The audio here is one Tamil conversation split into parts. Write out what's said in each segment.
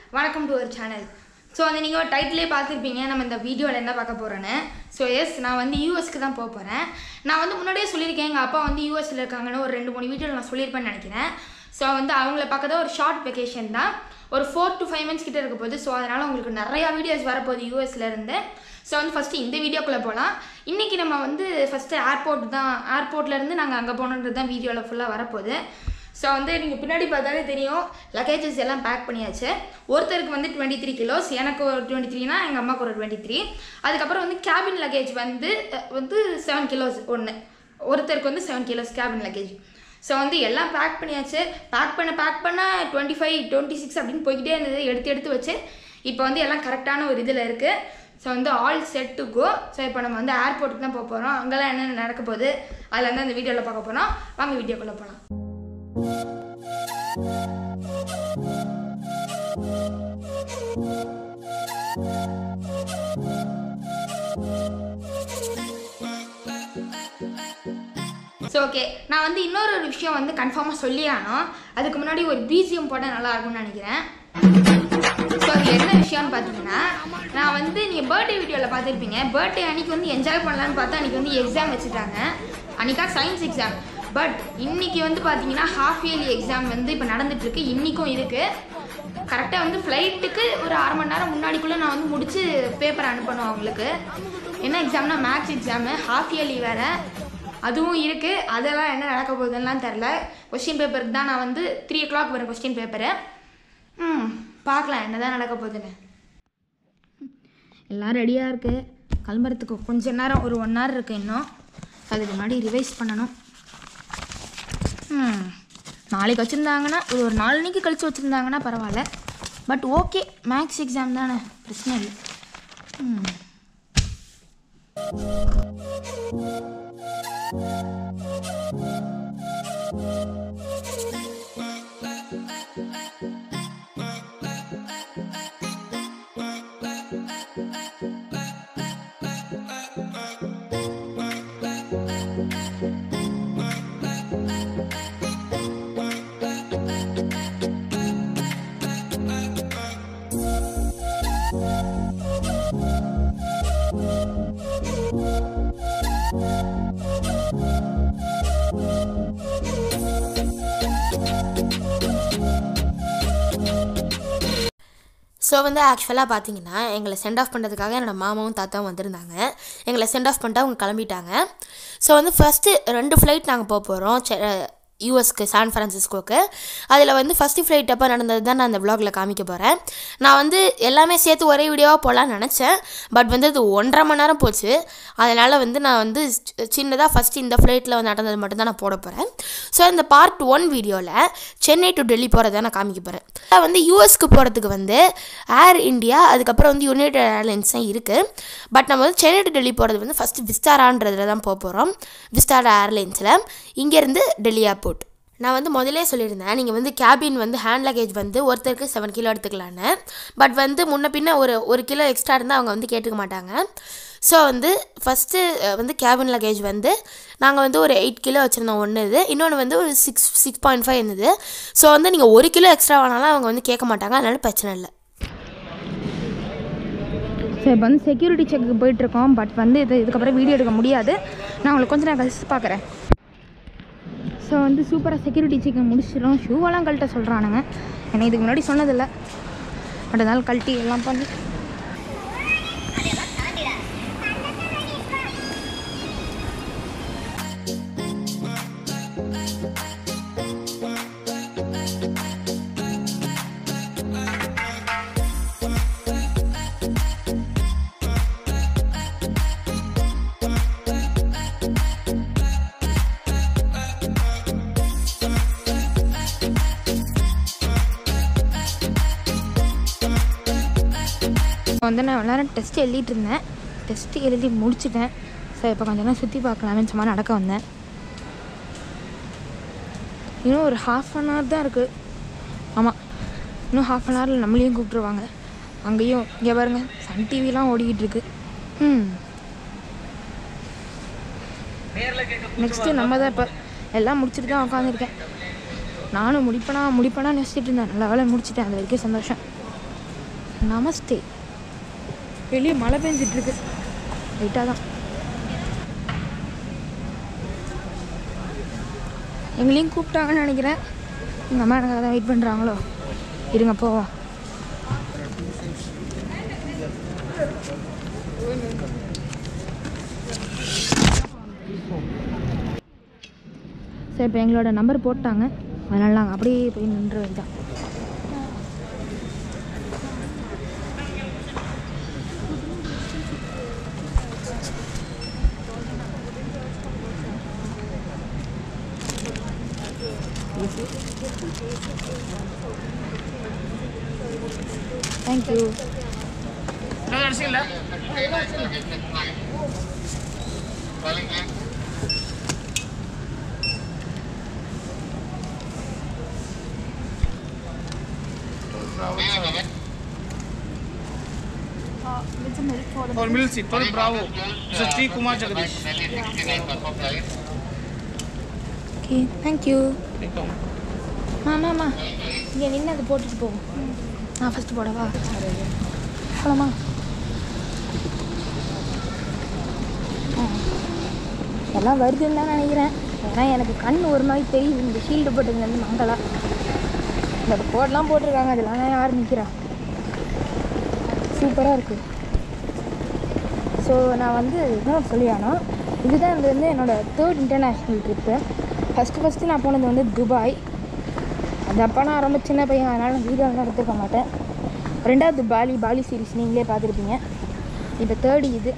வணக்கம் டு அவர் சேனல் ஸோ வந்து நீங்கள் டைட்டிலே பார்த்துருப்பீங்க நம்ம இந்த வீடியோவில் என்ன பார்க்க போகிறோன்னு ஸோ எஸ் நான் வந்து யூஎஸ்க்கு தான் போக போகிறேன் நான் வந்து முன்னாடியே சொல்லியிருக்கேன் எங்கள் அப்பா வந்து யூஎஸில் இருக்காங்கன்னு ஒரு ரெண்டு மூணு வீடியோவில் நான் சொல்லியிருப்பேன்னு நினைக்கிறேன் ஸோ வந்து அவங்கள பார்க்க தான் ஒரு ஷார்ட் வெக்கேஷன் தான் ஒரு ஃபோர் டு ஃபைவ் மந்த்ஸ் கிட்ட இருக்க போகுது ஸோ அதனால் உங்களுக்கு நிறையா வீடியோஸ் வரப்போகுது யூஎஸ்ல இருந்து ஸோ வந்து ஃபஸ்ட்டு இந்த வீடியோக்குள்ளே போகலாம் இன்றைக்கி நம்ம வந்து ஃபஸ்ட்டு ஏர்போர்ட் தான் ஏர்போர்ட்லேருந்து நாங்கள் அங்கே போகணுன்றது தான் வீடியோவில் ஃபுல்லாக வரப்போகுது ஸோ வந்து நீங்கள் பின்னாடி பார்த்தாலே தெரியும் லக்கேஜஸ் எல்லாம் பேக் பண்ணியாச்சு ஒருத்தருக்கு வந்து டுவெண்ட்டி த்ரீ கிலோஸ் எனக்கு ஒரு டுவெண்ட்டி த்ரீனா எங்கள் அம்மாவுக்கு ஒரு டுவெண்ட்டி த்ரீ அதுக்கப்புறம் வந்து கேபின் லக்கேஜ் வந்து அஹ், வந்து செவன் கிலோஸ் ஒன்று ஒருத்தருக்கு வந்து seven kilos cabin luggage so வந்து எல்லாம் பேக் பண்ணியாச்சு பேக் பண்ண பேக் பண்ண டுவெண்ட்டி ஃபைவ் டுவெண்ட்டி சிக்ஸ் அப்படின்னு போய்கிட்டே இருந்தது எடுத்து எடுத்து வச்சு இப்போ வந்து எல்லாம் கரெக்டான ஒரு இதில் இருக்குது ஸோ வந்து all set to go so இப்போ நம்ம வந்து ஏர்போர்ட்டுக்கு தான் போக போகிறோம் அங்கெல்லாம் என்னென்ன நடக்க போகுது அதில் வந்து அந்த வீடியோவில் பார்க்க போகிறோம் வாங்க வீடியோக்குள்ளே போகலாம் ஸோ ஓகே நான் வந்து இன்னொரு ஒரு விஷயம் வந்து கன்ஃபார்மாக சொல்லி ஆனோம் அதுக்கு முன்னாடி ஒரு பிஜிஎம் போட்டால் நல்லா இருக்கும்னு நினைக்கிறேன் ஸோ அது என்ன விஷயம்னு பார்த்தீங்கன்னா நான் வந்து நீங்கள் பர்த்டே வீடியோவில் பார்த்துருப்பீங்க பர்த்டே அன்னைக்கு வந்து என்ஜாய் பண்ணலான்னு பார்த்தா அன்றைக்கி வந்து எக்ஸாம் வச்சுட்டாங்க அன்றைக்கா சயின்ஸ் எக்ஸாம் பட் இன்னைக்கு வந்து பார்த்தீங்கன்னா ஹாஃப் இயர்லி எக்ஸாம் வந்து இப்போ நடந்துட்டுருக்கு இன்றைக்கும் இருக்குது கரெக்டாக வந்து ஃப்ளைட்டுக்கு ஒரு அரை மணி நேரம் முன்னாடிக்குள்ளே நான் வந்து முடிச்சு பேப்பர் அனுப்பணும் அவங்களுக்கு என்ன எக்ஸாம்னா மேக்ஸ் எக்ஸாமு ஹாஃப் இயர்லி வேறு அதுவும் இருக்குது அதெல்லாம் என்ன நடக்க போகுதுன்னெலாம் தெரில கொஸ்டின் பேப்பருக்கு தான் நான் வந்து த்ரீ ஓ கிளாக் வரும் கொஸ்டின் பேப்பரு ம் பார்க்கலாம் என்ன தான் நடக்க போகுதுன்னு எல்லாம் ரெடியாக இருக்குது கிளம்புறதுக்கு கொஞ்ச நேரம் ஒரு ஒன் ஹவர் இருக்குது இன்னும் அதுக்கு முன்னாடி ரிவைஸ் பண்ணணும் ம் நாளைக்கு வச்சுருந்தாங்கன்னா ஒரு ஒரு நாலு மணிக்கு கழிச்சு வச்சுருந்தாங்கன்னா பரவாயில்ல பட் ஓகே மேக்ஸ் எக்ஸாம் தானே பிரச்சனை இல்லை ம் ஸோ வந்து ஆக்சுவலாக பார்த்தீங்கன்னா எங்களை சென்ட் ஆஃப் பண்ணுறதுக்காக என்னோட மாமாவும் தாத்தாவும் வந்திருந்தாங்க எங்களை சென்ட் ஆஃப் பண்ணிட்டு அவங்க கிளம்பிட்டாங்க ஸோ வந்து ஃபஸ்ட்டு ரெண்டு ஃப்ளைட் நாங்கள் போக போகிறோம் யூஎஸ்க்கு சான் ஃப்ரான்சிஸ்கோக்கு அதில் வந்து ஃபஸ்ட்டு ஃப்ளைட் அப்போ நடந்தது தான் நான் அந்த vlogல காமிக்க போகிறேன் நான் வந்து எல்லாமே சேர்த்து ஒரே வீடியோவாக போகலான்னு நினச்சேன் பட் வந்து அது ஒன்றரை மணி நேரம் போச்சு அதனால் வந்து நான் வந்து சின்னதாக ஃபஸ்ட்டு இந்த ஃப்ளைட்டில் வந்து நடந்தது மட்டும்தான் நான் போட போகிறேன் ஸோ இந்த பார்ட் ஒன் வீடியோவில் சென்னை டு டெல்லி போகிறத நான் காமிக்க போகிறேன் வந்து யூஎஸ்க்கு போகிறதுக்கு வந்து ஏர் இந்தியா அதுக்கப்புறம் வந்து யுனைடெட் ஏர்லைன்ஸ் தான் இருக்குது பட் நம்ம வந்து சென்னை டு டெல்லி போகிறது வந்து ஃபஸ்ட்டு விஸ்தாரான்றதுல தான் போக போகிறோம் விஸ்தாரா ஏர்லைன்ஸில் இங்கேருந்து டெல்லி ஏர்போர்ட் நான் வந்து முதலே சொல்லியிருந்தேன் நீங்கள் வந்து கேபின் வந்து ஹேண்ட் லக்கேஜ் வந்து ஒருத்தருக்கு செவன் கிலோ எடுத்துக்கலான்னு பட் வந்து முன்ன பின்ன ஒரு ஒரு கிலோ எக்ஸ்ட்ரா இருந்தால் அவங்க வந்து கேட்டுக்க மாட்டாங்க ஸோ வந்து ஃபஸ்ட்டு வந்து கேபின் லக்கேஜ் வந்து நாங்கள் வந்து ஒரு எயிட் கிலோ வச்சுருந்தோம் ஒன்று இது இன்னொன்று வந்து ஒரு சிக்ஸ் சிக்ஸ் பாயிண்ட் ஃபைவ் இருந்தது ஸோ வந்து நீங்கள் ஒரு கிலோ எக்ஸ்ட்ரா வேணாலும் அவங்க வந்து கேட்க மாட்டாங்க அதனால பிரச்சனை இல்லை ஸோ இப்போ வந்து செக்யூரிட்டி செக்கு போயிட்டுருக்கோம் பட் வந்து இது இதுக்கப்புறம் வீடியோ எடுக்க முடியாது நான் உங்களுக்கு கொஞ்சம் நேரம் கழிச்சு பார்க்குறேன் ஸோ வந்து சூப்பராக செக்யூரிட்டி செக் முடிச்சிடும் ஷூவெல்லாம் கழட்ட சொல்கிறானுங்க என்னை இதுக்கு முன்னாடி சொன்னதில்லை பட் அதனால கழட்டி எல்லாம் பண்ணி இப்போ வந்து நான் எவ்வளோ நேரம் டெஸ்ட் எழுதிட்டு இருந்தேன் டெஸ்ட் எழுதி முடிச்சிட்டேன் ஸோ இப்போ கொஞ்ச நேரம் சுற்றி பார்க்கலாமேன்னு சும்மா நடக்க வந்தேன் இன்னும் ஒரு ஹாஃப் அன் ஹவர் தான் இருக்குது ஆமாம் இன்னும் ஹாஃப் அன் ஹவரில் நம்மளையும் கூப்பிட்ருவாங்க அங்கேயும் இங்கே பாருங்க சன் டிவிலாம் ஓடிக்கிட்டு இருக்கு ம் நெக்ஸ்ட்டு நம்ம தான் இப்போ எல்லாம் முடிச்சுட்டு தான் உட்காந்துருக்கேன் நானும் முடிப்பேனா முடிப்பேனா நினச்சிட்டு இருந்தேன் நல்ல வேலை முடிச்சிட்டேன் அது வரைக்கும் சந்தோஷம் நமஸ்தே வெளியே மழை பெஞ்சிட்ருக்கு லைட்டாக தான் எங்களையும் கூப்பிட்டாங்கன்னு நினைக்கிறேன் எங்கள் அம்மா எனக்கு தான் வெயிட் பண்ணுறாங்களோ இருங்க போவோம் சரி இப்போ எங்களோட நம்பர் போட்டாங்க அதனால நாங்கள் அப்படியே போய் நின்று வேண்டாம் thank you For Mill Seat, for Bravo. This is T. Kumar Jagadish. Okay thank you மாமாம்மா இங்கே நின்று அதை போட்டுட்டு போவோம் நான் ஃபஸ்ட்டு போடவா போலாமா ஆ. எல்லாம் வருதுன்னு தான் நினைக்கிறேன் ஏன்னா எனக்கு கண் ஒரு மாதிரி தெரியுது இந்த ஷீல்டு போட்டதுலேருந்து மங்களா இந்த கோட்லாம் போட்டிருக்காங்க அதெல்லாம் தான் யார் நிற்கிறா சூப்பராக இருக்குது ஸோ நான் வந்து இன்னும் சொல்லியானோ இதுதான் இது வந்து என்னோடய third international trip first first நான் போனது வந்து துபாய் அது அப்போ நான் ரொம்ப சின்ன பையன் அதனால் நான் வீடியோலாம் எடுத்துக்க மாட்டேன் ரெண்டாவது பாலி பாலி சீரிஸ் நீங்களே பார்த்துருப்பீங்க இப்போ தேர்டு இது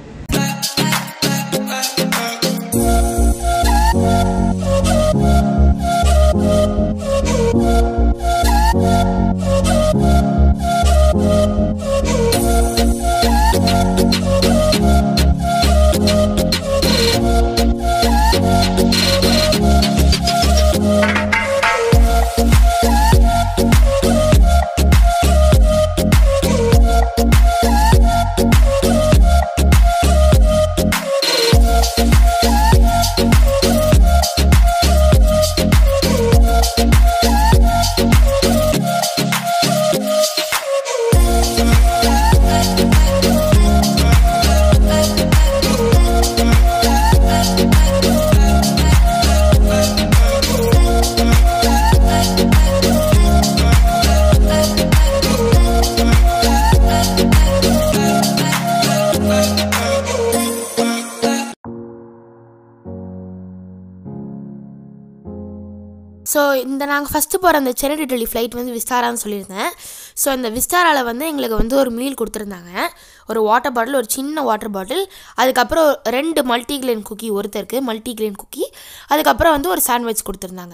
ஸோ இந்த நாங்கள் ஃபஸ்ட்டு போகிற அந்த சென்னை டு டெல்லி ஃப்ளைட் வந்து விஸ்தாரான்னு சொல்லியிருந்தேன் ஸோ இந்த விஸ்தாராவில் வந்து எங்களுக்கு வந்து ஒரு மீல் கொடுத்துருந்தாங்க ஒரு வாட்டர் பாட்டில் ஒரு சின்ன வாட்டர் பாட்டில் அதுக்கப்புறம் ரெண்டு மல்டிகிரெயின் குக்கி ஒருத்தருக்கு மல்டிகிரெயின் குக்கி அதுக்கப்புறம் வந்து ஒரு சாண்ட்விச் கொடுத்துருந்தாங்க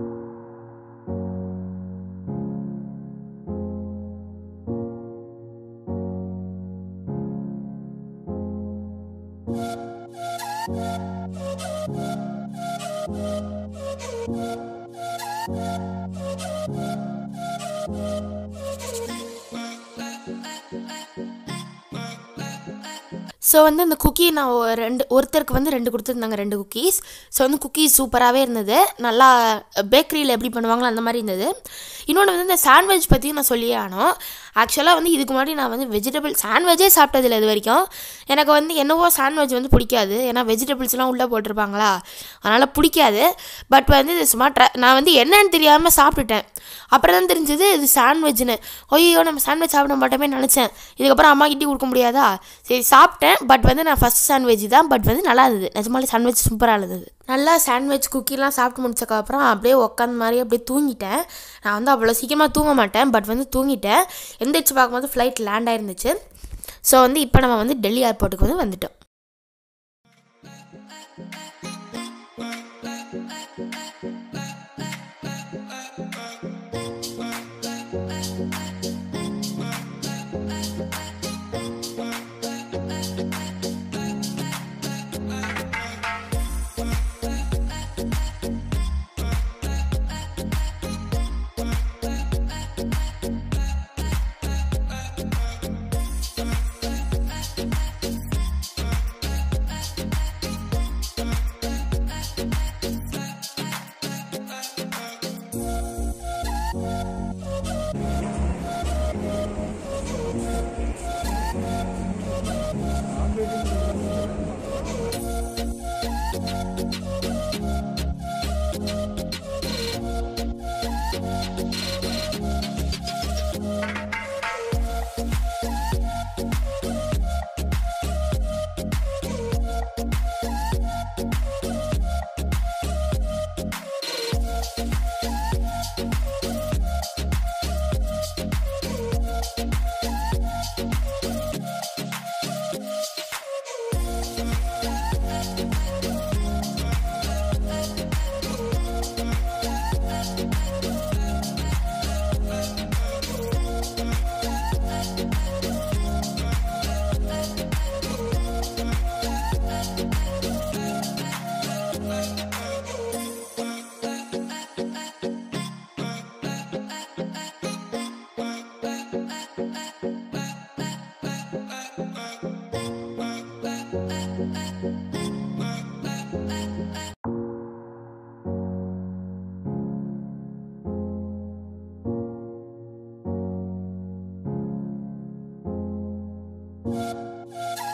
ஸோ வந்து அந்த குக்கி நான் ஒ- ரெண்டு ஒருத்தருக்கு வந்து ரெண்டு கொடுத்துருந்தாங்க ரெண்டு குக்கீஸ் ஸோ வந்து குக்கீஸ் சூப்பராகவே இருந்தது நல்லா பேக்கரியில் எப்படி பண்ணுவாங்களோ அந்த மாதிரி இருந்தது இன்னொன்று வந்து இந்த சாண்ட்விச் பற்றியும் நான் சொல்லியே ஆனோம் ஆக்சுவலாக வந்து இதுக்கு முன்னாடி நான் வந்து வெஜிடபிள் சாண்ட்விச்சே சாப்பிட்டதில்ல இது வரைக்கும் எனக்கு வந்து என்னவோ சாண்ட்விச் வந்து பிடிக்காது ஏன்னா வெஜிடபிள்ஸ்லாம் உள்ளே போட்டிருப்பாங்களா அதனால் பிடிக்காது பட் வந்து இது சும்மா ட்ரை நான் வந்து என்னன்னு தெரியாமல் சாப்பிட்டுட்டேன் அப்புறம் தான் தெரிஞ்சது இது சாண்ட்விச்னு ஐயோ நம்ம சாண்ட்விச் சாப்பிட மாட்டோமே நினச்சேன் இதுக்கப்புறம் அம்மா கிட்டே கொடுக்க முடியாதா சரி சாப்பிட்டேன் பட் வந்து நான் ஃபஸ்ட் சாண்ட்விச் தான் பட் வந்து நல்லா இருந்தது நிஜமாலே சாண்ட்விச் சூப்பராக இருந்தது நல்லா சாண்ட்விச் குக்கிலாம் சாப்பிட்டு முடிச்சக்கப்புறம் அப்படியே உட்காந்த மாதிரி அப்படியே தூங்கிட்டேன் நான் வந்து அவ்வளோ சீக்கிரமாக தூங்க மாட்டேன் பட் வந்து தூங்கிட்டேன் எந்திரிச்சு பார்க்கும்போது ஃப்ளைட் லேண்ட் ஆயிருந்துச்சு ஸோ வந்து இப்போ நம்ம வந்து டெல்லி ஏர்போர்ட்டுக்கு வந்து வந்துட்டோம்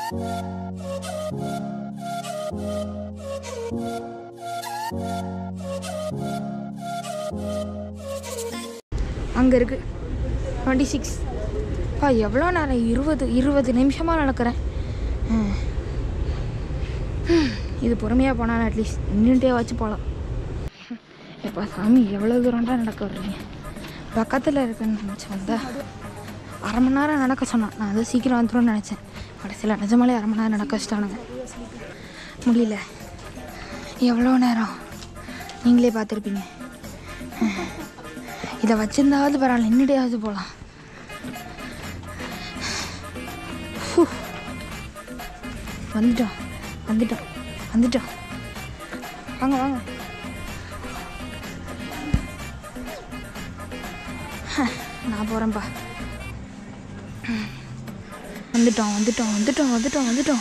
அங்கே இருக்குது டுவெண்ட்டி சிக்ஸ் பா எவ்வளோ நேரம் இருபது இருபது நிமிஷமாக நடக்கிறேன் ம். ம். இது பொறுமையாக போனால் அட்லீஸ்ட் நின்றுட்டே வச்சு போகலாம் எப்பா சாமி எவ்வளோ தூரம்டா நடக்க விட்றீங்க பக்கத்தில் இருக்குன்னு நினச்சேன் வந்தா அரை மணி நேரம் நடக்க சொன்னான் நான் அதை சீக்கிரம் வந்துடும்னு நினச்சேன் கடைசியில் நிஜமாலே அரை மணி நேரம் நடக்க வச்சிட்டானுங்க முடியல எவ்வளோ நேரம் நீங்களே பார்த்துருப்பீங்க இதை வச்சிருந்தாவது பரவாயில்ல நின்றுடையாவது போகலாம் வந்துட்டோம் வந்துட்டோம் வந்துட்டோம் வாங்க வாங்க ஹ, நான் போகிறேன்ப்பா வந்துட்டோம் வந்துட்டோம் வந்துட்டோம் வந்துட்டோம் வந்துட்டோம்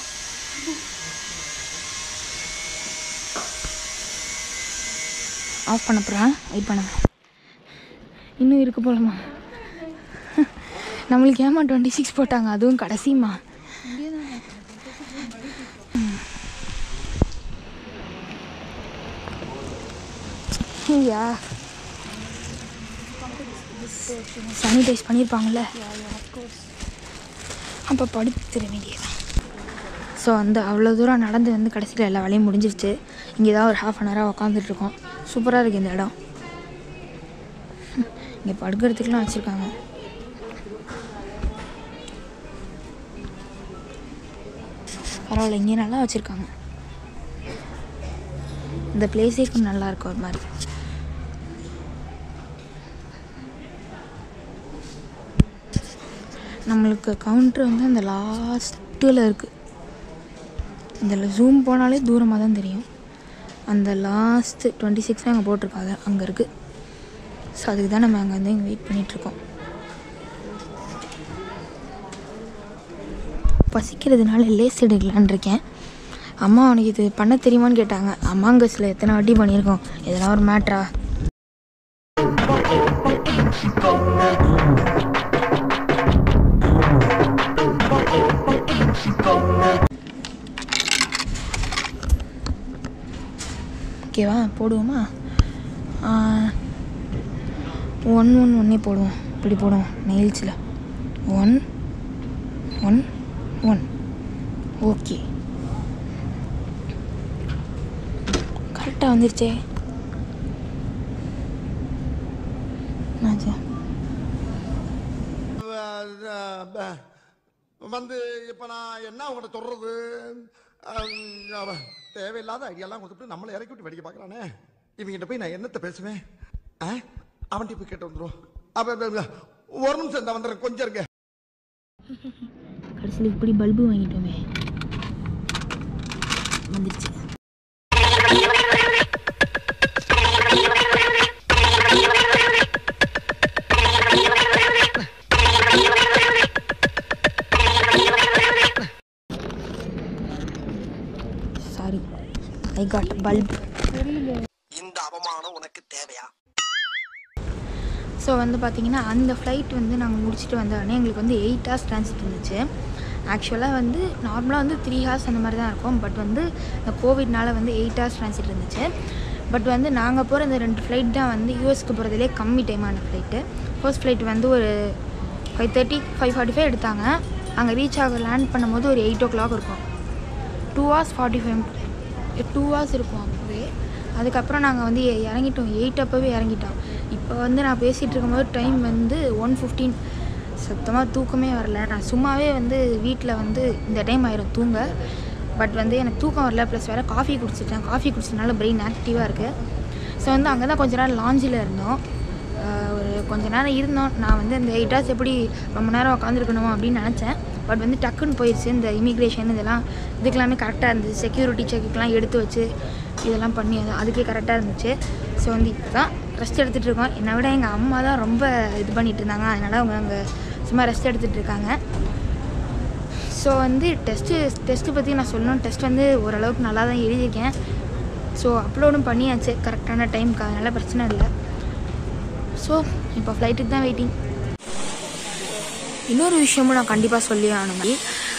ஆஃப் பண்ண போகிறேன் வெயிட் பண்ணுங்க இன்னும் இருக்கு போலமா நம்மளுக்கு ஏமா டுவெண்ட்டி சிக்ஸ் போட்டாங்க அதுவும் கடைசிமா யா சானிடைஸ் பண்ணியிருப்பாங்கல்ல அப்போ படுத்துற வேண்டியதான் ஸோ வந்து அவ்வளோ தூரம் நடந்து வந்து கடைசியில் எல்லா வேலையும் முடிஞ்சிருச்சு இங்கே தான் ஒரு ஹாஃப் அன் ஹவராக உட்காந்துட்ருக்கோம் சூப்பராக இருக்குது இந்த இடம் இங்கே படுக்கிறதுக்குலாம் வச்சுருக்காங்க பரவாயில்ல இங்கே நல்லா வச்சுருக்காங்க இந்த பிளேஸே கொஞ்சம் நல்லா இருக்கும் ஒரு மாதிரி நம்மளுக்கு கவுண்ட்ரு வந்து அந்த லாஸ்ட்டில் இருக்குது இதில் ஜூம் போனாலே தூரமாக தான் தெரியும் அந்த லாஸ்ட்டு டுவெண்ட்டி சிக்ஸ் அங்கே போட்டிருக்காங்க அங்கே இருக்குது ஸோ அதுக்கு தான் நம்ம அங்கே வந்து இங்கே வெயிட் பண்ணிகிட்ருக்கோம் பசிக்கிறதுனால லேஸ் எடுக்கலான்னு இருக்கேன் அம்மா உனக்கு இது பண்ண தெரியுமான்னு கேட்டாங்க அம்மாங்கஸில் எத்தனை வாட்டி பண்ணியிருக்கோம் இதெல்லாம் ஒரு மேட்ரா ஓகேவா போடுவோமா ஒன் ஒன் ஒன்னே போடுவோம் இப்படி போடுவோம் நெயில்ஸில் ஒன் ஒன் ஒன் ஓகே கரெக்டாக வந்துருச்சே என்னாச்சு வந்து இப்ப நான் என்ன உங்கள்கிட்ட சொல்றது அஹ், அவன் தேவையில்லாத ஐடியாலாம் கொடுத்துட்டு நம்மளை இறக்கி விட்டு வெடிக்க பார்க்கறானே இவங்கிட்ட போய் நான் என்னத்த பேசுவேன் அவன்கிட்ட போய் கேட்டு வந்துடும் அப்ப அப்ப, அப்ப, ஒரு நிமிஷம் இந்த வந்துடுறேன் கொஞ்சம் இருங்க கடைசியில் இப்படி பல்பு வாங்கிட்டோமே வந்துருச்சு சாரி ஐ காட் பல்ப் இந்த அவமானம் உனக்கு தேவையா ஸோ வந்து பார்த்தீங்கன்னா அந்த ஃப்ளைட் வந்து நாங்கள் முடிச்சுட்டு வந்த உடனே எங்களுக்கு வந்து எயிட் ஹவர்ஸ் ட்ரான்சிட் இருந்துச்சு ஆக்சுவலாக வந்து நார்மலாக வந்து த்ரீ ஹவர்ஸ் அந்த மாதிரி தான் இருக்கும் பட் வந்து இந்த கோவிட்னால வந்து எயிட் ஹவர்ஸ் ட்ரான்சிட் இருந்துச்சு பட் வந்து நாங்கள் போகிற இந்த ரெண்டு ஃப்ளைட் தான் வந்து யூஎஸ்க்கு போகிறதுலே கம்மி டைமான ஃப்ளைட்டு ஃபர்ஸ்ட் ஃப்ளைட் வந்து ஒரு five thirty five forty five எடுத்தாங்க அங்கே ரீச் ஆக லேண்ட் பண்ணும்போது ஒரு எயிட் ஓ கிளாக் இருக்கும் two hours forty five two hours இருக்கும் அப்போவே அதுக்கப்புறம் நாங்கள் வந்து இ- இறங்கிட்டோம் எயிட் அப்போவே இறங்கிட்டோம் இப்போ வந்து நான் பேசிகிட்டு இருக்கும்போது டைம் வந்து ஒன் ஃபிஃப்டீன் சுத்தமாக தூக்கமே வரல நான் சும்மாவே வந்து வீட்டில் வந்து இந்த டைம் ஆயிரும் தூங்க பட் வந்து எனக்கு தூக்கம் வரல ப்ளஸ் வேறு காஃபி குடிச்சிட்டேன் காஃபி குடிச்சதுனால பிரெயின் ஆக்டிவாக இருக்குது ஸோ வந்து அங்கே தான் கொஞ்ச நேரம் லாஞ்சில் இருந்தோம் ஆஹ் ஒரு கொஞ்ச நேரம் இருந்தோம் நான் வந்து இந்த எயிட் ஹவர்ஸ் எப்படி ரொம்ப நேரம் உட்காந்துருக்கணுமோ அப்படின்னு நினச்சேன் பட் வந்து டக்குன்னு போயிடுச்சு இந்த இமிக்ரேஷன் இதெல்லாம் இதுக்கெல்லாமே கரெக்டாக இருந்துச்சு செக்யூரிட்டி செக்குக்கெலாம் எடுத்து வச்சு இதெல்லாம் பண்ணி அது அதுக்கே கரெக்டாக இருந்துச்சு ஸோ வந்து இப்போ தான் ரெஸ்ட் எடுத்துகிட்டு இருக்கோம் என்னை விட எங்கள் அம்மா தான் ரொம்ப இது பண்ணிகிட்டு இருந்தாங்க அதனால் அவங்க அங்கே சும்மா ரெஸ்ட் எடுத்துகிட்டு இருக்காங்க ஸோ வந்து டெஸ்ட்டு டெஸ்ட்டு பற்றி நான் சொல்லணும் டெஸ்ட் வந்து ஓரளவுக்கு நல்லா தான் எழுதியிருக்கேன் ஸோ அப்லோடும் பண்ணியாச்சு கரெக்டான டைமுக்கு அதனால் பிரச்சனை இல்லை ஸோ இப்போ ஃப்ளைட்டுக்கு தான் வெயிட்டிங் இன்னொரு விஷயமும் நான் கண்டிப்பாக சொல்லி ஆகணும்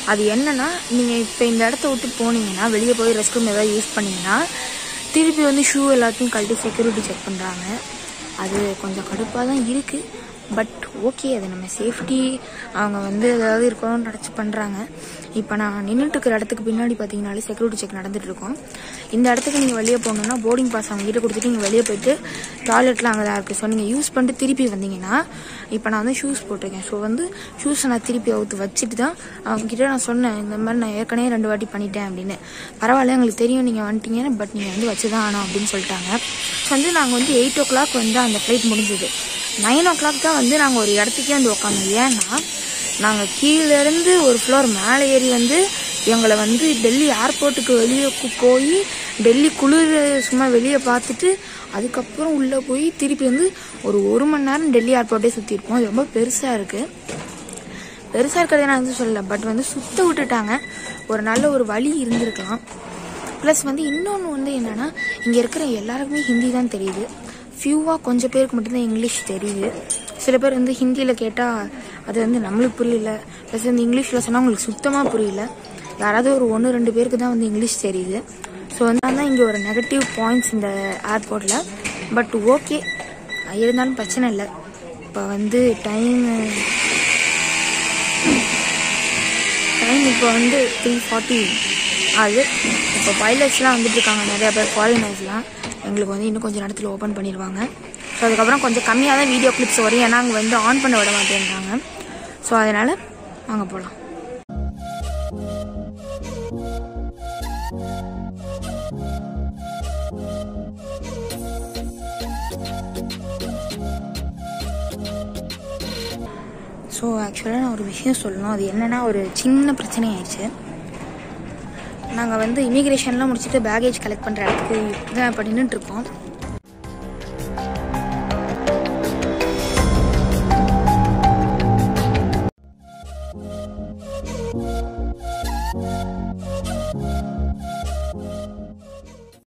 அது என்னன்னா நீங்கள் இப்போ இந்த இடத்த விட்டு போனீங்கன்னா வெளியே போய் ரெஸ்ட் ரூம் ஏதாவது யூஸ் பண்ணீங்கன்னா திருப்பி வந்து ஷூ எல்லாத்தையும் கழட்டி செக்யூரிட்டி செக் பண்ணுறாங்க அது கொஞ்சம் கடுப்பாக தான் இருக்குது பட் ஓகே அது நம்ம சேஃப்டி அவங்க வந்து ஏதாவது இருக்கணும்னு நினச்சி பண்ணுறாங்க இப்போ நான் நின்றுட்டு இருக்கிற இடத்துக்கு பின்னாடி பார்த்தீங்கனாலே செக்யூரிட்டி செக் நடந்துட்டு இருக்கும் இந்த இடத்துக்கு நீங்கள் வெளியே போகணுன்னா போர்டிங் பாஸ் அவங்க கிட்ட கொடுத்துட்டு நீங்கள் வெளியே போயிட்டு டாய்லெட்லாம் அங்கே தான் இருக்குது ஸோ நீங்கள் யூஸ் பண்ணிட்டு திருப்பி வந்தீங்கன்னா இப்போ நான் வந்து ஷூஸ் போட்டிருக்கேன் ஸோ வந்து ஷூஸை நான் திருப்பி அவுத்து வச்சுட்டு தான் அவங்க கிட்ட நான் சொன்னேன் இந்த மாதிரி நான் ஏற்கனவே ரெண்டு வாட்டி பண்ணிட்டேன் அப்படின்னு பரவாயில்ல எங்களுக்கு தெரியும் நீங்கள் வந்துட்டீங்க பட் நீங்கள் வந்து வச்சு தான் ஆனோம் அப்படின்னு சொல்லிட்டாங்க ஸோ வந்து நாங்கள் வந்து எயிட் ஓ கிளாக் வந்து அந்த ஃப்ளைட் முடிஞ்சது நைன் ஓ கிளாக் தான் வந்து நாங்கள் ஒரு இடத்துக்கே வந்து உட்காந்தோம் ஏன்னா நாங்கள் கீழேருந்து ஒரு ஃப்ளோர் மேலே ஏறி வந்து எங்களை வந்து டெல்லி ஏர்போர்ட்டுக்கு வெளியே கு- போய் டெல்லி குளிர் சும்மா வெளியே பார்த்துட்டு அதுக்கப்புறம் உள்ளே போய் திருப்பி வந்து ஒரு ஒரு மணி நேரம் டெல்லி ஏர்போர்ட்டே சுற்றிருப்போம் அது ரொம்ப பெருசாக இருக்குது பெருசாக இருக்கிறத நான் வந்து சொல்லல பட் வந்து சுத்த விட்டுட்டாங்க ஒரு நல்ல ஒரு வழி இருந்திருக்கலாம் ப்ளஸ் வந்து இன்னொன்று வந்து என்னென்னா இங்கே இருக்கிற எல்லாருக்குமே ஹிந்தி தான் தெரியுது ஃபியூவாக கொஞ்சம் பேருக்கு மட்டும்தான் இங்கிலீஷ் தெரியுது சில பேர் வந்து ஹிந்தியில் கேட்டால் அது வந்து நம்மளுக்கு புரியல ப்ளஸ் வந்து இங்கிலீஷில் சொன்னால் உங்களுக்கு சுத்தமாக புரியல யாராவது ஒரு ஒன்று ரெண்டு பேருக்கு தான் வந்து இங்கிலீஷ் தெரியுது ஸோ வந்து தான் இங்கே ஒரு நெகட்டிவ் பாயிண்ட்ஸ் இந்த ஏர்போர்ட்டில் பட் ஓகே இருந்தாலும் பிரச்சனை இல்லை இப்போ வந்து டைம் டைம் இப்போ வந்து த்ரீ ஃபார்ட்டி ஆகுது இப்போ பைலட்ஸ்லாம் வந்துட்டு இருக்காங்க நிறைய பேர் ஃபாரினர்ஸ்லாம் எங்களுக்கு வந்து இன்னும் கொஞ்சம் நேரத்தில் ஓப்பன் பண்ணிடுவாங்க ஸோ அதுக்கப்புறம் கொஞ்சம் கம்மியாக தான் வீடியோ கிளிப்ஸ் வரும் ஏன்னா அங்கே வந்து ஆன் பண்ண விட மாட்டேன்றாங்க ஸோ அதனால் வாங்க போகலாம் ஸோ ஆக்சுவலாக நான் ஒரு விஷயம் சொல்லணும் அது என்னென்னா ஒரு சின்ன பிரச்சனை ஆயிடுச்சு நாங்கள் வந்து இமிக்ரேஷன்லாம் முடிச்சுட்டு பேகேஜ் கலெக்ட் பண்ணுற இடத்துக்கு தான் இப்போ நின்றுட்டுருக்கோம்